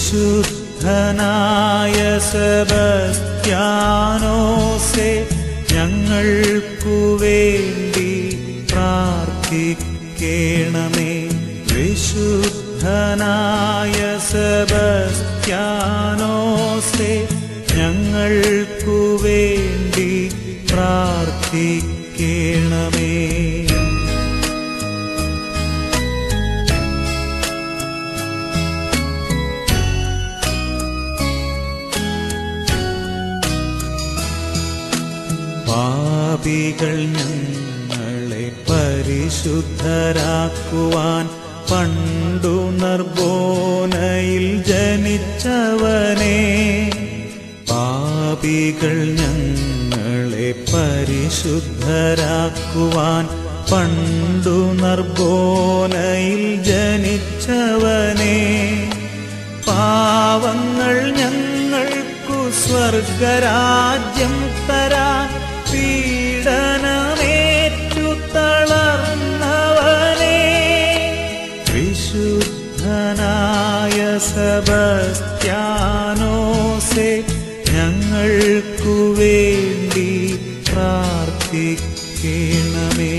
വിശുദ്ധനായ സെബസ്ത്യാനോസെ ഞങ്ങൾക്കു വേണ്ടി പ്രാർത്ഥിക്കണമേ വിശുദ്ധനായ സെബസ്ത്യാനോസെ ഞങ്ങൾക്കു വേണ്ടി പ്രാർത്ഥിക്കണമേ പാപികൾ ഞങ്ങളെ പരിശുദ്ധരാക്കുവാൻ പണ്ടു നർബോനയിൽ ജനിച്ചവനെ പാപികൾ ഞങ്ങളെ പരിശുദ്ധരാക്കുവാൻ പണ്ടു നർബോനയിൽ ജനിച്ചവനെ പാവങ്ങൾ ഞങ്ങൾക്കു സ്വർഗരാജ്യം തരാൻ പീഡനമേറ്റു തളർന്നവനെ വിശുദ്ധനായ സബസ്ത്യാനോസെ ഞങ്ങൾക്കു വേണ്ടി പ്രാർത്ഥിക്കണമേ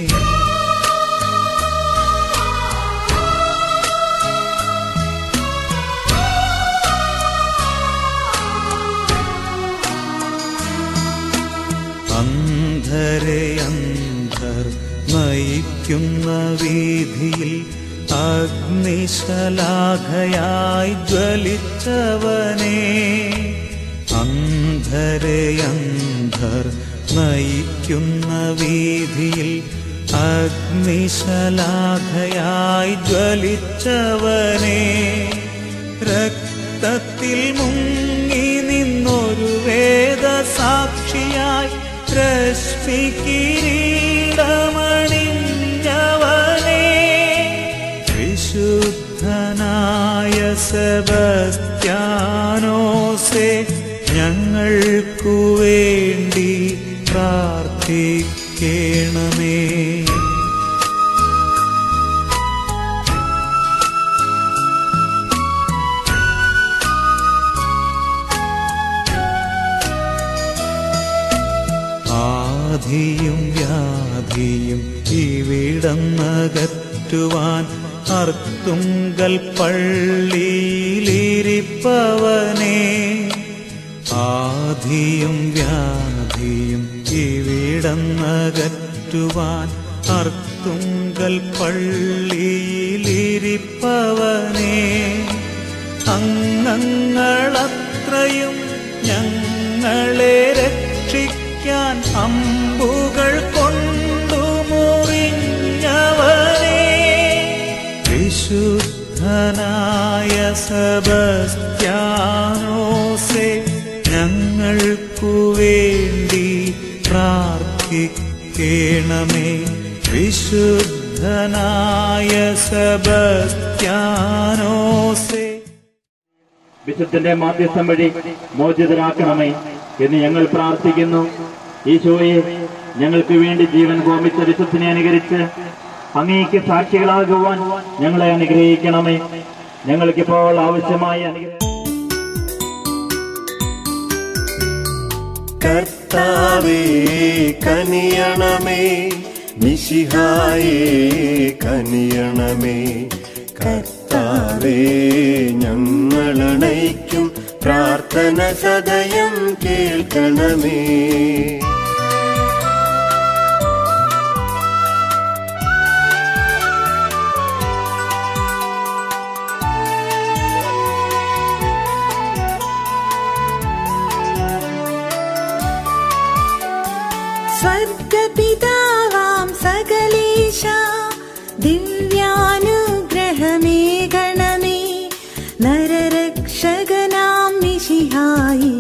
അന്ധരെ അന്ധർ നയിക്കുന്ന വീതിയിൽ അഗ്നിശലാഖയായി ജ്വലിച്ചവനെ അന്ധരെ അന്ധർ നയിക്കുന്ന വീതിയിൽ അഗ്നിശലാഖയായി ജ്വലിച്ചവനെ രക്തത്തിൽ മുങ്ങി നിന്നൊരു വേദസാക്ഷിയായി രശ്മി കിരീടമണിഞ്ഞവനെ വിശുദ്ധനായ സെബസ്ത്യാനോസെ ഞങ്ങൾക്കു വേണ്ടി പ്രാർത്ഥിക്കണമേ ആധിയും വ്യാധിയും ഇവിടന്നകറ്റുവാൻ അർത്തുങ്കൽ പള്ളിയിലിരിപ്പവനെ ആധിയും വ്യാധിയും ഇവിടന്നകറ്റുവാൻ അർത്തുങ്കൽ പള്ളിയിലിരിപ്പവനെ അംഗങ്ങളത്രയും ഞങ്ങളെ രക്ഷിക്കാൻ അമ്പുകൾ കൊണ്ടു മുറിഞ്ഞവനെ വിശുദ്ധനായ സബസ്ത്യാനോസെ ഞങ്ങൾക്കു വേണ്ടി പ്രാർത്ഥിക്കണമേ വിശുദ്ധനായ സബസ്ത്യാനോസെ വിശുദ്ധന്റെ മാധ്യസ്ഥം വഴി മോചിതരാക്കണമേ എന്ന് ഞങ്ങൾ പ്രാർത്ഥിക്കുന്നു ഈശോയെ ഞങ്ങൾക്ക് വേണ്ടി ജീവൻ ഹോമിച്ച വിശുദ്ധനെ അനുകരിച്ച് അങ്ങേക്ക് സാക്ഷികളാകുവാൻ ഞങ്ങളെ അനുഗ്രഹിക്കണമേ ഞങ്ങൾക്കിപ്പോൾ ആവശ്യമായ അനുഗ്രഹം കർത്താവേ കനിയണമേ മിശിഹായേ കനിയണമേ കർത്താവേ ഞങ്ങളണയ്ക്കും പ്രാർത്ഥന സദയം കേൾക്കണമേ സ്വർഗപിതാവാം സകലേശ ദിവ്യാനുഗ്രഹമേ ഗണമേ നരരക്ഷകനാം മിശിഹായി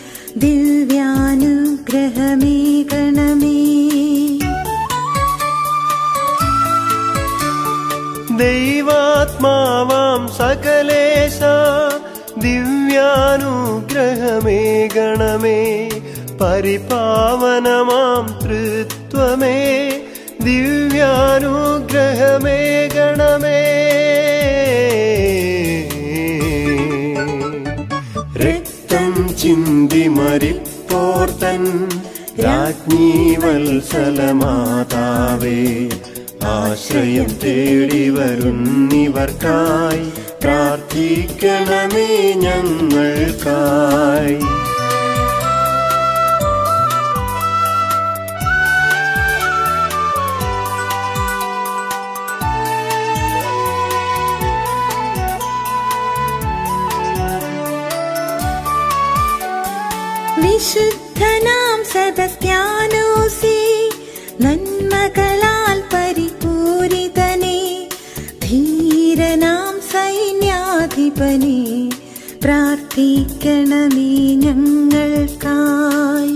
ദിവ്യാനുഗ്രഹമേ ഗണമേ ദൈവാത്മാവാം സകലേശ ദിവ്യാനുഗ്രഹമേ ഗണമേ പരിപാവനമാം തൃത്വമേ ദിവ്യാനുഗ്രഹമേ ഗണമേ രക്തം ചിന്തി മരിപ്പോർത്തൻ രാജ്ഞി വത്സലമാതാവേ ആശ്രയം തേടി വരുന്നിവർക്കായി പ്രാർത്ഥിക്കണമേ ഞങ്ങൾക്കായി വിശുദ്ധനാം സെബസ്ത്യാനോസേ നന്മകളാൽ പരിപൂരിതനെ ധീരനാം സൈന്യാധിപനെ പ്രാർത്ഥിക്കണമേ ഞങ്ങൾക്കായി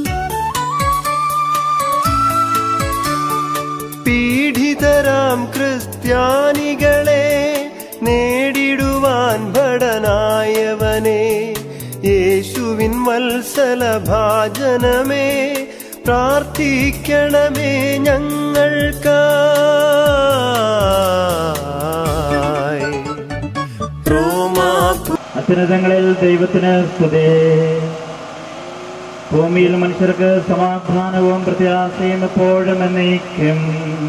പീഡിതരാം ക്രിസ്ത്യാനികളെ നേടിടുവാൻ ഭടനായവനെ യേശുവിൻ വത്സല ഭാജനമേ പ്രാർത്ഥിക്കണമേ ഞങ്ങൾക്കായി റോമാ അത്യുന്നതങ്ങളിൽ ദൈവത്തിന് സ്തുതി ഭൂമിയിൽ മനുഷ്യർക്ക് സമാധാനവും പ്രത്യാശയും എപ്പോഴും എന്നേക്കും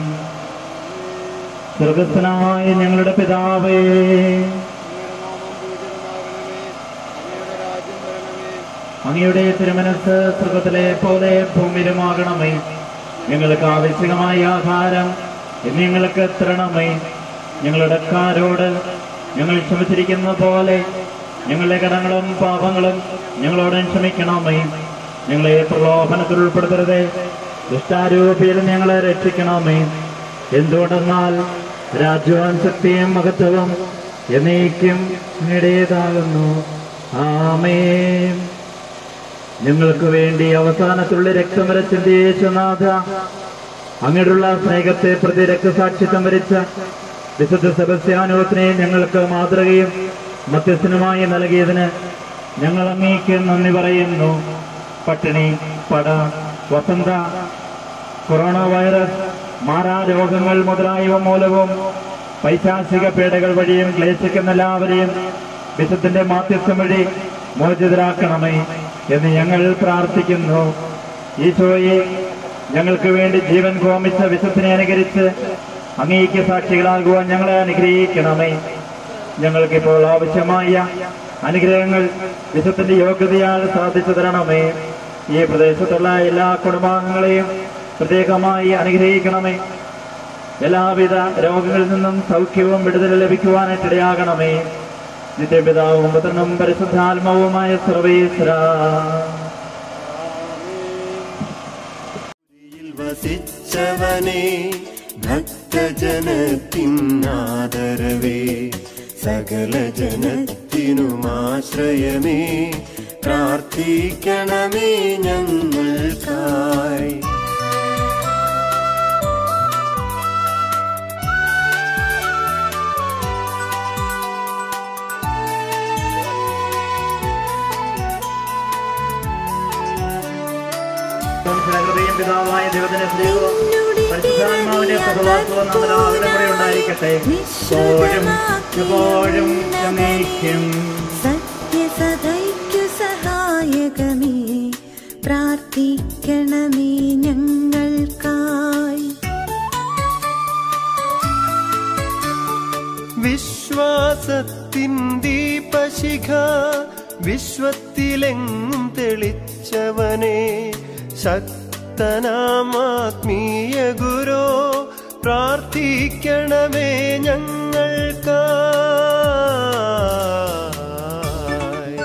സ്വർഗസ്ഥനായ ഞങ്ങളുടെ പിതാവേ അങ്ങയുടെ തിരുമനസ് സ്വർഗത്തിലെ പോലെ ഭൂമിയിലുമാകണമേ ഞങ്ങൾക്ക് ആവശ്യമായ ആഹാരം ഇന്ന് ഞങ്ങൾക്ക് തരണമേ ഞങ്ങളുടെ കാരോട് ഞങ്ങൾ ക്ഷമിച്ചിരിക്കുന്ന പോലെ ഞങ്ങളുടെ കടങ്ങളും പാപങ്ങളും ഞങ്ങളോട് ക്ഷമിക്കണമേ ഞങ്ങളെ പ്രലോഭനത്തിൽ ഉൾപ്പെടുത്തരുതേ ദുഷ്ടാരൂപിയിൽ ഞങ്ങളെ രക്ഷിക്കണമേ എന്തുകൊണ്ടെന്നാൽ രാജ്യവും ശക്തിയും മഹത്വവും എന്നേക്കും നിടേതാകുന്നു ആമേൻ ഞങ്ങൾക്ക് വേണ്ടി അവസാനത്തുള്ള രക്തം വരച്ചിന്റെ യേശുനാഥ അങ്ങോട്ടുള്ള സ്നേഹത്തെ പ്രതി രക്തസാക്ഷിത്വം വരിച്ച വിശുദ്ധ സെബസ്ത്യാനോസിനെ ഞങ്ങൾക്ക് മാതൃകയും മധ്യസ്ഥനുമായി നൽകിയതിന് ഞങ്ങൾ അങ്ങേക്ക് നന്ദി പറയുന്നു പട്ടിണി പട വസന്ത കൊറോണ വൈറസ് മാറാരോഗങ്ങൾ മുതലായവ മൂലവും പൈശാചിക പീഡകൾ വഴിയും ക്ലേശിക്കുന്ന എല്ലാവരെയും വിശുദ്ധന്റെ മാധ്യസ്ഥം വഴി മോചിതരാക്കണമേ എന്ന് ഞങ്ങൾ പ്രാർത്ഥിക്കുന്നു ഈശോയെ ഞങ്ങൾക്ക് വേണ്ടി ജീവൻ ഹോമിച്ച വിശുദ്ധനെ അനുകരിച്ച് അങ്ങേക്ക് സാക്ഷികളാകുവാൻ ഞങ്ങളെ അനുഗ്രഹിക്കണമേ ഞങ്ങൾക്കിപ്പോൾ ആവശ്യമായ അനുഗ്രഹങ്ങൾ വിശുദ്ധന്റെ യോഗ്യതയാൽ സാധിച്ചു തരണമേ ഈ പ്രദേശത്തുള്ള എല്ലാ കുടുംബാംഗങ്ങളെയും പ്രത്യേകമായി അനുഗ്രഹിക്കണമേ എല്ലാവിധ രോഗങ്ങളിൽ നിന്നും സൗഖ്യവും വിടുതൽ ലഭിക്കുവാനായിട്ട് ഇടയാകണമേ നിന്റെ പിതാവും പുത്രനും പരിശുദ്ധാത്മാവുമായ സർവേശ്വര ിൽ വസിച്ചവനെ ഭക്തജനത്തിനാദരവേ സകല ജനത്തിനുമാശ്രയമേ പ്രാർത്ഥിക്കണമേ ഞങ്ങൾക്കായി ഹൃദയം പിതാവായ ദൈവത്തിന്റെ സ്നേഹവും പരിശുദ്ധാത്മാവിന്റെ സഹവാസവും നമ്മുടെ ആളുടെ കൂടെ ഉണ്ടായിരിക്കട്ടെ എപ്പോഴും എപ്പോഴും എന്നേക്കും സത്യസതയ്ക്കു സഹായകമേ പ്രാർത്ഥിക്കണമേ ഞങ്ങൾക്കായി വിശ്വാസത്തിൻ ദീപശിഖ വിശ്വത്തിലെങ്ങും തെളിച്ചവനെ ശക്തനാം ആത്മീയ ഗുരോ പ്രാർത്ഥിക്കണമേ ഞങ്ങൾക്കായി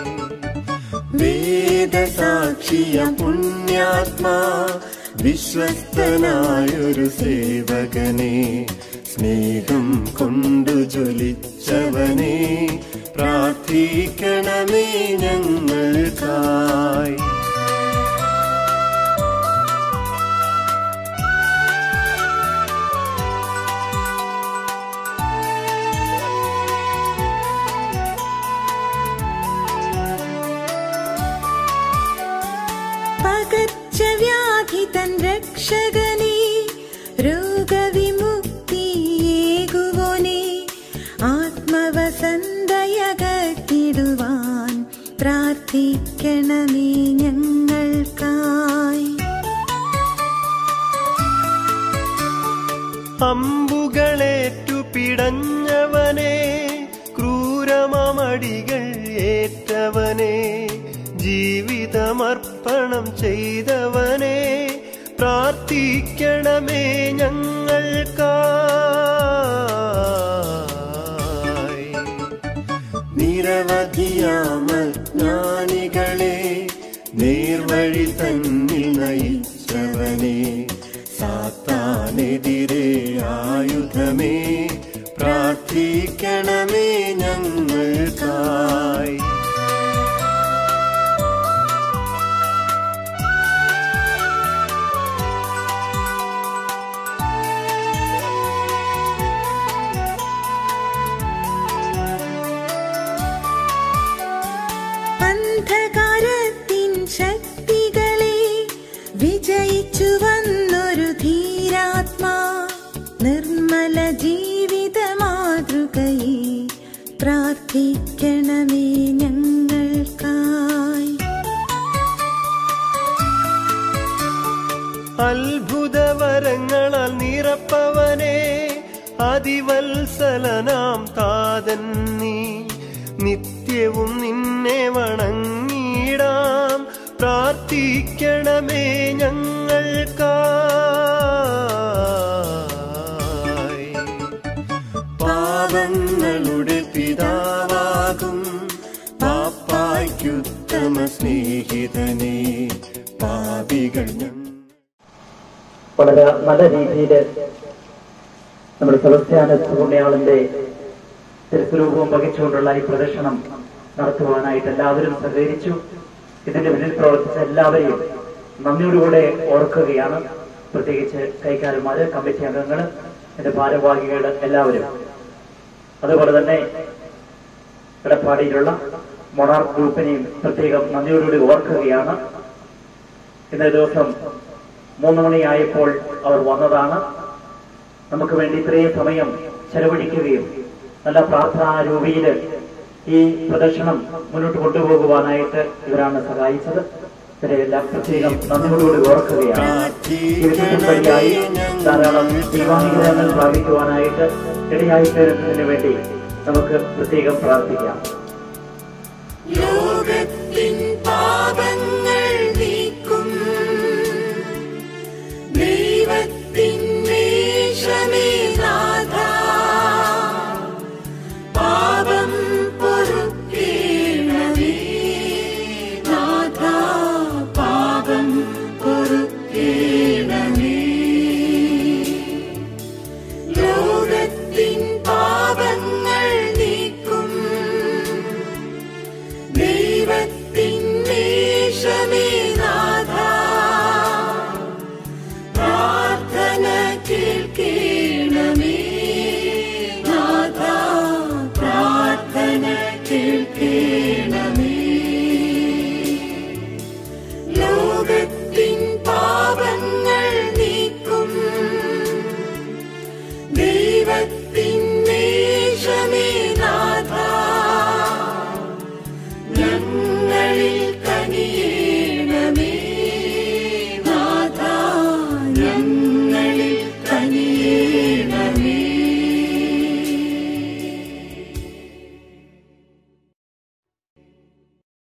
വേദസാക്ഷിയ പുണ്യാത്മാ വിശ്വസ്തനായൊരു സേവകനെ സ്നേഹം കൊണ്ടു ജ്വലിച്ചവനെ പ്രാർത്ഥിക്കണമേ ഞങ്ങൾക്കായി പകർച്ചവ്യാധി തൻ രക്ഷകനെ രോഗവിമുക്തിയേകുവോനെ ആത്മവസന്തയകത്തിടുവാൻ പ്രാ പ്രാർത്ഥിക്കണമേ ഞങ്ങൾക്കായി അമ്പുകളേറ്റു പിടഞ്ഞവനെ ക്രൂരമടികൾ ഏറ്റവനെ ജീവിതമർപ്പണം ചെയ്തവനെ പ്രാർത്ഥിക്കണമേ ഞങ്ങൾക്കായി നിരവധിയാമജ്ഞാനികളെ നേർവഴി തന്നിൽ നയിച്ചവനെ സാത്താനെതിരെ ആയുധമേ പ്രാർത്ഥിക്കണമേ ഞങ്ങൾക്കായി അന്ധകാരത്തിൻ ശക്തികളെ വിജയിച്ചു വന്നൊരു ധീരാത്മാ നിർമ്മല ജീവിത മാതൃകയെ പ്രാർത്ഥിക്കണമേ ഞങ്ങൾക്കായി അത്ഭുതവരങ്ങളാൽ നിറപ്പവനെ അതിവത്സലനാം താതൻ നീ നിത്യവും നിന്നെ വണങ്ങിടാം പ്രാർത്ഥിക്കണമേ ഞങ്ങൾക്കായി പാപങ്ങളുടെ പിതാവാകും പാപ്പായ്ക്കുത്തമ സ്നേഹിതനെ പാപികൾ ഞങ്ങൾ വളരെ നല്ല രീതിയിൽ നമ്മുടെ സെബസ്ത്യാന പുണ്യാളിന്റെ തിരുസ്വരൂപവും വഹിച്ചുകൊണ്ടുള്ള ഈ പ്രദർശനം നടത്തുവാനായിട്ട് എല്ലാവരും സഹകരിച്ചു ഇതിന്റെ പിന്നിൽ പ്രവർത്തിച്ച എല്ലാവരെയും നന്ദിയോടുകൂടെ ഓർക്കുകയാണ് പ്രത്യേകിച്ച് കൈക്കാരന്മാര് കമ്മിറ്റി അംഗങ്ങൾ എന്റെ ഭാരവാഹികൾ എല്ലാവരും അതുപോലെ തന്നെ എടപ്പാടിയിലുള്ള മൊണാർ ഗ്രൂപ്പിനെയും പ്രത്യേകം നന്ദിയോടുകൂടി ഓർക്കുകയാണ് ഇന്നേ ദിവസം മൂന്ന് മണിയായപ്പോൾ അവർ വന്നതാണ് നമുക്ക് വേണ്ടി ഇത്രയും സമയം ചെലവഴിക്കുകയും നല്ല പ്രാർത്ഥനാ രൂപയിൽ ഈ പ്രദർശനം മുന്നോട്ട് കൊണ്ടുപോകുവാനായിട്ട് ഇവരാണ് സഹായിച്ചത് ഇവരെല്ലാം പ്രത്യേകം നന്ദിയോടുകൂടി ഓർക്കുകയാണ് ജീവിതത്തിൽ വഴിയായി ധാരാളം ദൈവാനുഗ്രഹങ്ങൾ പ്രാപിക്കുവാനായിട്ട് ഇടയായി തീരുന്നതിന് വേണ്ടി നമുക്ക് പ്രത്യേകം പ്രാർത്ഥിക്കാം യോ